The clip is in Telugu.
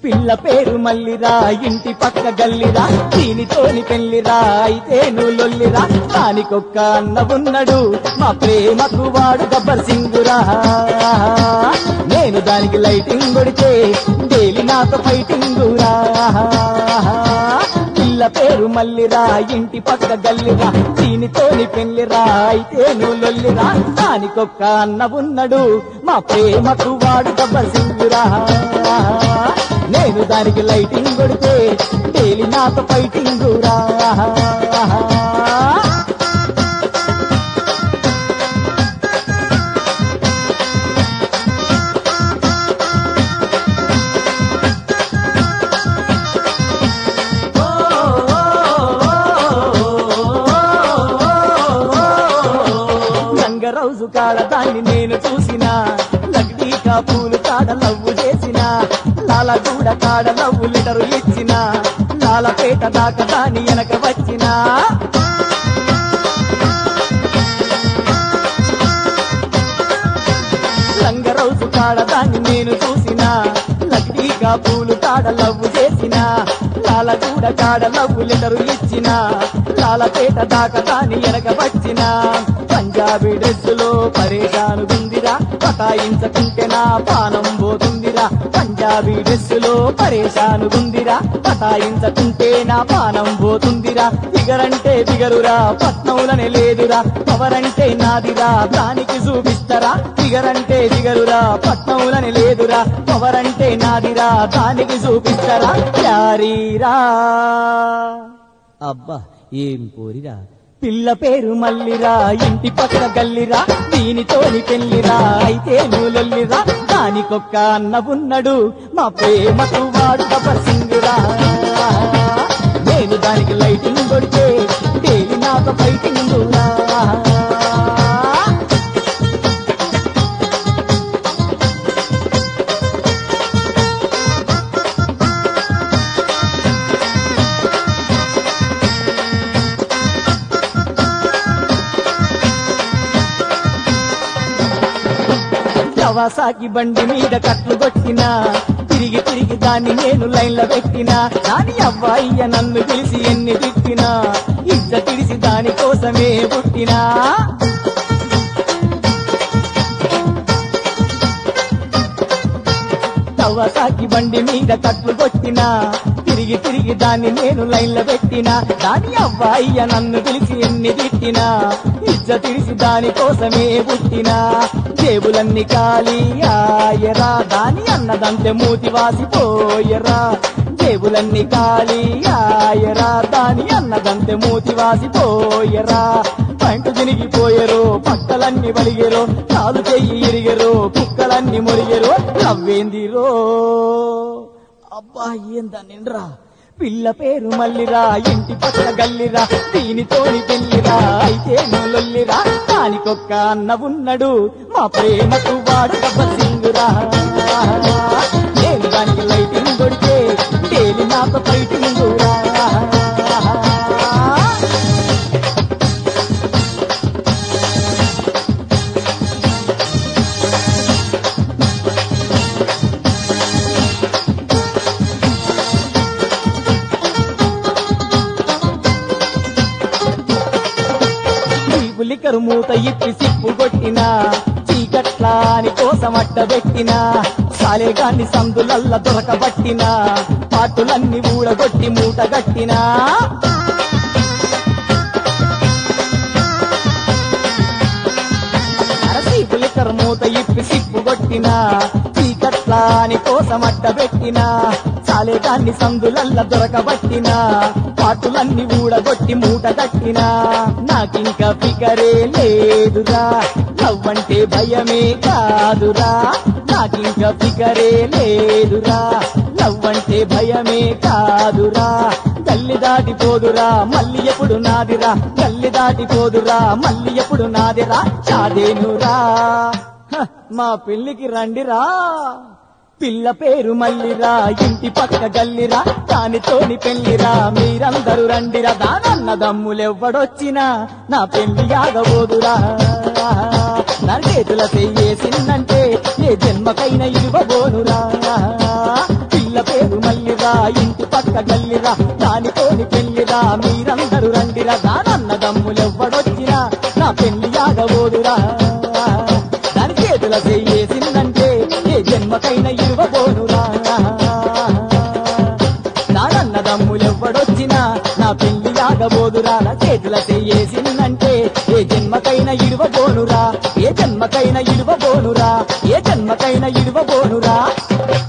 పిల్ల పేరు మల్లిరా ఇంటి పక్క గల్లిరా దీనితోని పెళ్లిరా అయితే నువ్వు లొల్లిరా దానికొక్క అన్న ఉన్నాడు మా ప్రేమకు వాడు గబ్బర్ సింగురా నేను దానికి లైటింగ్ కొడితే డైలీ నాతో ఫైటింగురా పిల్ల పేరు మల్లిరా ఇంటి పక్క గల్లిరా దీనితోని పెళ్లిరా అయితే నువ్వు లొల్లిరా దానికొక్క అన్న ఉన్నాడు మా ప్రేమకు వాడు గబ్బర్ సింగురా నేను దానికి లైటింగ్ కొడితే డైలీ నాతో ఫైటింగ్ రా రంగరౌజు కాడ దాన్ని నేను చూసిన లగ్డీకా పూలు కాడ లవ్వు చేసిన లాలగూడ కాడ లవ్వు లిటరు ఇచ్చిన లాలపేట దాకా దాని వెనక వచ్చిన రంగరౌజు కాడ దాన్ని నేను చూసిన లగ్డీగా పూలు కాడ లవ్వు చేసిన లాలగూడ కాడ లవ్వు లెటరు ఇచ్చిన లాలపేట దాకా దాని వెనక వచ్చిన పంజాబీ డ్రెస్సులో పరేషాను గుందిరా పటాయించకుంటే నా పానం పోతుందిరా పంజాబీ డ్రెస్సులో పరేషాను గుందిరా పటాయించకుంటే నా పానం పోతుందిరా బిగరంటే బిగరురా పట్నంలనే లేదురా పవరంటే నాదిరా దానికి చూపిస్తారా బిగరంటే బిగరురా పట్నంలని లేదురా పవరంటే నాదిరా దానికి చూపిస్తారా యారీరా అబ్బా ఏం కోరిరా పిల్ల పేరు మల్లిరా ఇంటి పక్క గల్లిరా దీనితోని పెళ్లిరా అయితే నూలొల్లిరా దానికొక్క అన్న ఉన్నాడు మా ప్రేమకు వాడు సింగురా నేను దానికి లైటింగ్ కొడితే డైలీ నాతో ఫైటింగ్ కవాసాకి బండి మీద కట్లు కొట్టినా తిరిగి తిరిగి దాన్ని నేను లైన్లో పెట్టినా దాని అవ్వాయ్య నన్ను పిలిచి ఎన్ని తిట్టినా ఇజ్జ తిరిసి దాని కోసమే పుట్టినా కవాసాకి బండి మీద కట్లు కొట్టినా తిరిగి తిరిగి దాన్ని నేను లైన్లో పెట్టినా దాని అవ్వాయ్య నన్ను పిలిచి ఎన్ని తిట్టినా ఇజ్జ తిరిసి దాని కోసమే పుట్టినా జేబులన్నీ ఖాళీ ఆయరా దాని అన్నదంతే మూతి వాసిపోయరా జేబులన్నీ ఖాళీ ఆయరా దాని అన్నదంతే మూతి వాసిపోయరా పంట తినిగిపోయరు పక్కలన్నీ వలిగెరు కాలు చెయ్యి ఇరిగెరు కుక్కలన్నీ మురిగెరు నవ్వేందిరో అబ్బా ఏందా నిండ్రా పిల్ల పేరు మల్లిరా ఇంటి పక్కన గల్లిరా దీనితోని పెళ్లిరా అయితే నొల్లిరా దానికొక్క అన్న ఉన్నాడు మా ప్రేమకు వాడు సింగురా నేను దానికి లైటింగ్ కొడితే డైలీ నాతో ఫైటింగ్ లిక్కరు మూత ఇప్పి సిప్పు కొట్టిన చీకట్లాని కోసం అడ్డబెట్టిన సాలేగాన్ని సందులల్ల దొరకబట్టిన పాటులన్నీ ఊడగొట్టి మూట గట్టినా అరసీపు లిక్కర్ మూత ఇప్పి సిప్పు కొట్టిన చీకట్లాని కోసం అడ్డబెట్టిన చాలేదాన్ని సందులల్ల దొరకబట్టిన పాటులన్నీ ఊడగొట్టి మూట కట్టిన నాకింక ఫికరే లేదురా నవ్వంటే భయమే కాదురా నాకింక ఫికరే లేదురా నవ్వంటే భయమే కాదురా గల్లి దాటిపోదురా మళ్ళీ ఎప్పుడు నాదిరా గల్లి దాటిపోదురా మళ్ళీ ఎప్పుడు నాదిరా చాదేనురా హ, మా పెళ్లికి రండిరా పిల్ల పేరు మల్లిరా ఇంటి పక్క గల్లిరా దానితోని పెళ్లిరా మీరందరూ రండిరా దానన్న దమ్ములెవ్వడొచ్చినా నా పెళ్లి ఆగబోదురా నా చేతుల చెయ్యేసిందంటే ఏ జన్మకైన ఇవ్వబోనురా పిల్ల పేరు మల్లిరా ఇంటి పక్క గల్లిరా దానితోని పెళ్లిరా మీరందరూ రండిరా దానన్న దమ్ములెవ్వడొచ్చినా నా పెళ్లి యాగబోదురా దాని చేతుల చెయ్యేసిందంటే ఏ జన్మకైన ఇరువబోనురా నానన్న దమ్ములెవ్వడొచ్చినా నా పెళ్లి యాగబోదురా నా చేతుల చెయ్యేసిందంటే ఏ జన్మకైన ఇడువబోనురా ఏ జన్మకైన ఇడువబోనురా ఏ జన్మకైన ఇడువబోనురా